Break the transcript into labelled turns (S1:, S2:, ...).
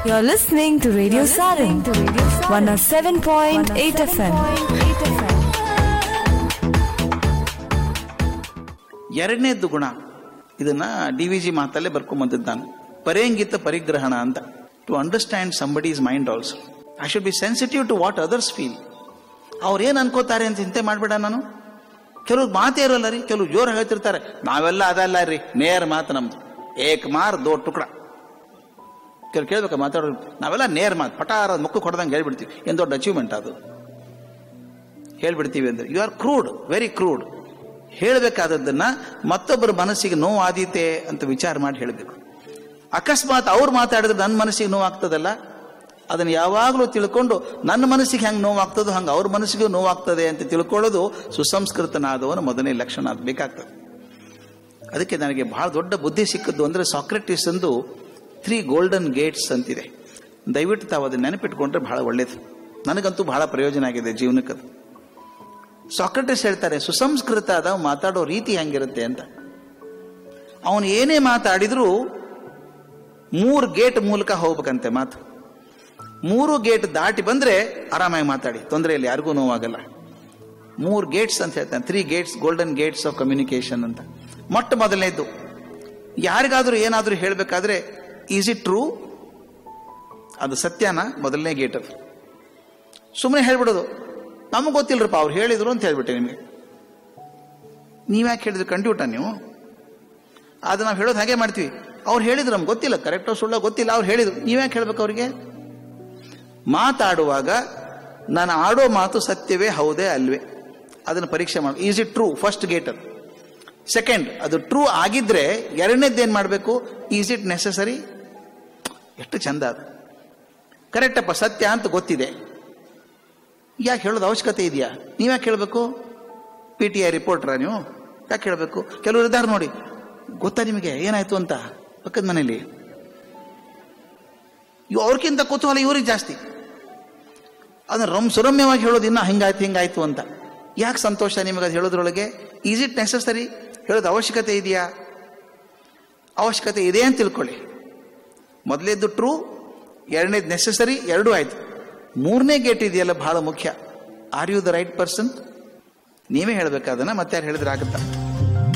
S1: You're listening to Radio Sarin, 107.8 FM.
S2: ಎರಡನೇದ್ದು ಗುಣ ಇದನ್ನ ಡಿ ವಿ ಜಿ ಮಾತಲ್ಲೇ ಬರ್ಕೊಂಬಂದಿದ್ದು ನಾನು ಪರೇಂಗಿತ ಪರಿಗ್ರಹಣ ಅಂತ to understand somebody's mind also I should be sensitive to what others feel ಅವ್ರು ಏನು ಅನ್ಕೋತಾರೆ ಅಂತ ಚಿಂತೆ ಮಾಡಬೇಡ ನಾನು ಕೆಲವ್ರು ಮಾತೇ ಇರೋಲ್ಲ ರೀ ಕೆಲವು ಜೋರು ಹೇಳ್ತಿರ್ತಾರೆ ನಾವೆಲ್ಲ ಅದಲ್ಲ ರೀ ನೇರ ಮಾತು ನಮ್ದು ಏಕ್ ಮಾರ್ ದೋ ಟುಕ್ಡ ಕೆಲವು ಕೇಳ್ಬೇಕು ಮಾತಾಡೋರು ನಾವೆಲ್ಲ ನೇರ್ ಮಾತು ಪಟಾರ ಮುಖ ಕೊಡ್ದಂಗೆ ಹೇಳ್ಬಿಡ್ತೀವಿ ಏನು ದೊಡ್ಡ ಅಚೀವ್ಮೆಂಟ್ ಅದು ಹೇಳ್ಬಿಡ್ತೀವಿ ಅಂದ್ರೆ you are crude very crude ಹೇಳಬೇಕಾದದ್ದನ್ನ ಮತ್ತೊಬ್ಬರ ಮನಸ್ಸಿಗೆ ನೋವು ಆದೀತೆ ಅಂತ ವಿಚಾರ ಮಾಡಿ ಹೇಳಬೇಕು ಅಕಸ್ಮಾತ್ ಅವ್ರು ಮಾತಾಡಿದ್ರೆ ನನ್ನ ಮನಸ್ಸಿಗೆ ನೋವು ಆಗ್ತದಲ್ಲ ಅದನ್ನು ಯಾವಾಗಲೂ ತಿಳ್ಕೊಂಡು ನನ್ನ ಮನಸ್ಸಿಗೆ ಹೆಂಗೆ ನೋವಾಗ್ತದೋ ಹಂಗೆ ಅವ್ರ ಮನಸ್ಸಿಗೂ ನೋವಾಗ್ತದೆ ಅಂತ ತಿಳ್ಕೊಳ್ಳೋದು ಸುಸಂಸ್ಕೃತನಾದವನ ಮೊದಲನೇ ಲಕ್ಷಣ ಅದು ಬೇಕಾಗ್ತದೆ ಅದಕ್ಕೆ ನನಗೆ ಬಹಳ ದೊಡ್ಡ ಬುದ್ಧಿ ಸಿಕ್ಕದ್ದು ಅಂದರೆ ಸಾಕ್ರೆಟಿಸ್ ಅಂದು ತ್ರೀ ಗೋಲ್ಡನ್ ಗೇಟ್ಸ್ ಅಂತಿದೆ ದಯವಿಟ್ಟು ತಾವು ಅದನ್ನ ನೆನಪಿಟ್ಕೊಂಡ್ರೆ ಬಹಳ ಒಳ್ಳೇದು ನನಗಂತೂ ಬಹಳ ಪ್ರಯೋಜನ ಆಗಿದೆ ಜೀವನಕ್ಕೆ ಅದು ಸಾಕ್ರೆಟಿಸ್ ಹೇಳ್ತಾರೆ ಸುಸಂಸ್ಕೃತ ಅದ ಮಾತಾಡೋ ರೀತಿ ಹೆಂಗಿರುತ್ತೆ ಅಂತ ಅವನು ಏನೇ ಮಾತಾಡಿದ್ರು ಮೂರು ಗೇಟ್ ಮೂಲಕ ಹೋಗ್ಬೇಕಂತೆ ಮಾತು ಮೂರು ಗೇಟ್ ದಾಟಿ ಬಂದ್ರೆ ಆರಾಮಾಗಿ ಮಾತಾಡಿ ತೊಂದರೆ ಇಲ್ಲ ಯಾರಿಗೂ ನೋವಾಗಲ್ಲ ಮೂರು ಗೇಟ್ಸ್ ಅಂತ ಹೇಳ್ತಾನೆ three gates golden gates of communication ಅಂತ ಮೊಟ್ಟ ಮೊದಲನೇದು ಯಾರಿಗಾದ್ರೂ ಏನಾದರೂ ಹೇಳಬೇಕಾದ್ರೆ ಈಸ್ ಇಟ್ ಟ್ರೂ ಅದು ಸತ್ಯನ ಮೊದಲನೇ ಗೇಟ್ ಅದು ಸುಮ್ಮನೆ ಹೇಳ್ಬಿಡೋದು ನಮಗೆ ಗೊತ್ತಿಲ್ಲರಪ್ಪ ಅವ್ರು ಹೇಳಿದ್ರು ಅಂತ ಹೇಳ್ಬಿಟ್ಟೆ ನಿಮಗೆ ನೀವ್ಯಾಕೆ ಹೇಳಿದ್ರು ಕಂಡ್ಯೂಟ ನೀವು ಅದು ನಾವು ಹೇಳೋದು ಹಾಗೆ ಮಾಡ್ತೀವಿ ಅವ್ರು ಹೇಳಿದ್ರು ನಮ್ಗೆ ಗೊತ್ತಿಲ್ಲ ಕರೆಕ್ಟೋ ಸುಳ್ಳ ಗೊತ್ತಿಲ್ಲ ಅವ್ರು ಹೇಳಿದ್ರು ನೀವ್ಯಾಕೆ ಹೇಳ್ಬೇಕು ಅವ್ರಿಗೆ ಮಾತಾಡುವಾಗ ನಾನು ಆಡೋ ಮಾತು ಸತ್ಯವೇ ಹೌದೇ ಅಲ್ವೇ ಅದನ್ನು ಪರೀಕ್ಷೆ ಮಾಡಿ is it true first gate ಅದು ಸೆಕೆಂಡ್ ಅದು ಟ್ರೂ ಆಗಿದ್ರೆ ಎರಡನೇದ್ದು ಏನು ಮಾಡಬೇಕು ಈಸ್ ಇಟ್ ನೆಸಸರಿ ಎಷ್ಟು ಚಂದ ಅದು ಕರೆಕ್ಟಪ್ಪ ಸತ್ಯ ಅಂತ ಗೊತ್ತಿದೆ ಯಾಕೆ ಹೇಳೋದು ಅವಶ್ಯಕತೆ ಇದೆಯಾ ನೀವ್ಯಾಕೆ ಹೇಳಬೇಕು ಪಿ ಟಿ ಐ ರಿಪೋರ್ಟ್ರಾ ನೀವು ಯಾಕೆ ಹೇಳಬೇಕು ಕೆಲವರು ಇದ್ದಾರೆ ನೋಡಿ ಗೊತ್ತಾ ನಿಮಗೆ ಏನಾಯ್ತು ಅಂತ ಪಕ್ಕದ ಮನೇಲಿ ಇವು ಅವ್ರಿಗಿಂತ ಕುತೂಹಲ ಇವ್ರಿಗೆ ಜಾಸ್ತಿ ಅದನ್ನ ರಮ್ ಸುರಮ್ಯವಾಗಿ ಹೇಳೋದು ಇನ್ನ ಹಿಂಗಾಯ್ತು ಹಿಂಗಾಯ್ತು ಅಂತ ಯಾಕೆ ಸಂತೋಷ ನಿಮಗೆ ಅದು ಹೇಳೋದ್ರೊಳಗೆ ಈಸ್ ಇಟ್ ನೆಸಸರಿ ಹೇಳೋದು ಅವಶ್ಯಕತೆ ಇದೆಯಾ ಅವಶ್ಯಕತೆ ಇದೆ ಅಂತ ತಿಳ್ಕೊಳ್ಳಿ ಮೊದಲೇದ್ದು ಟ್ರೂ ಎರಡನೇದು ನೆಸಸರಿ ಎರಡೂ ಆಯ್ತು ಮೂರನೇ ಗೇಟ್ ಇದೆಯಲ್ಲ ಬಹಳ ಮುಖ್ಯ are you the right person ನೀವೇ ಹೇಳ್ಬೇಕಾದನ್ನ ಮತ್ತೆ ಯಾರು ಹೇಳಿದ್ರೆ ಆಗುತ್ತಾ